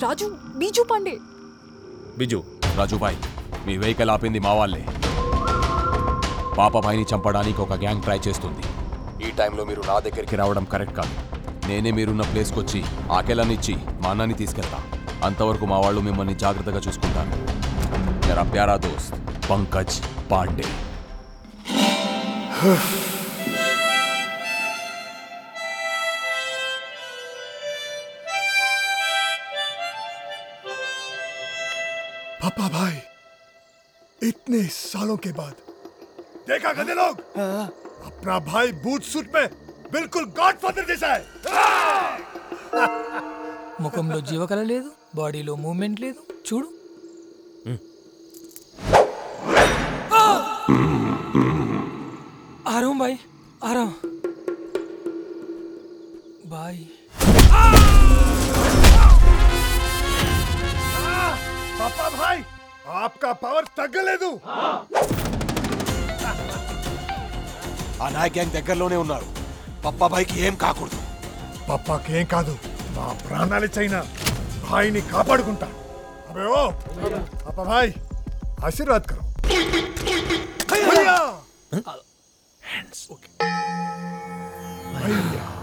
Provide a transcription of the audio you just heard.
రాజు బీజు పాండే బిజు రాజుభాయ్ మీ వెహికల్ ఆపింది మా వాళ్ళే పాపభాయిని చంపడానికి ఒక గ్యాంగ్ ట్రై చేస్తుంది ఈ టైంలో మీరు నా దగ్గరికి రావడం కరెక్ట్ కాదు నేనే మీరున్న ప్లేస్కి వచ్చి ఆకెలనిచ్చి మా అన్నని తీసుకెళ్తా అంతవరకు మా వాళ్ళు మిమ్మల్ని జాగ్రత్తగా చూసుకుంటారు మెరా ప్యారా దోస్త్ పంకజ్ పాండే पापा भाई इतने सालों के बाद देखा गधे लोग अपना भाई बूट सूट में बिल्कुल गॉडफादर जैसा है ముఖంలో జీవకళ లేదు బాడీలో మూమెంట్ లేదు చూడు ఆరాం బాయ్ ఆరాం బాయ్ पापा भाई आपका पावर తగ్గలేదు ఆ నాయ్ గ్యాంగ్ దగ్గరలోనే ఉన్నారు పప్పాభాయికి ఏం కాకూడదు పప్పాకేం కాదు నా ప్రాణాలు చైనా భాయిని కాపాడుకుంటా అబే ఓ పాపా భాయ్ ఆశీర్వాద్ కరో భయ్యా భయ్యా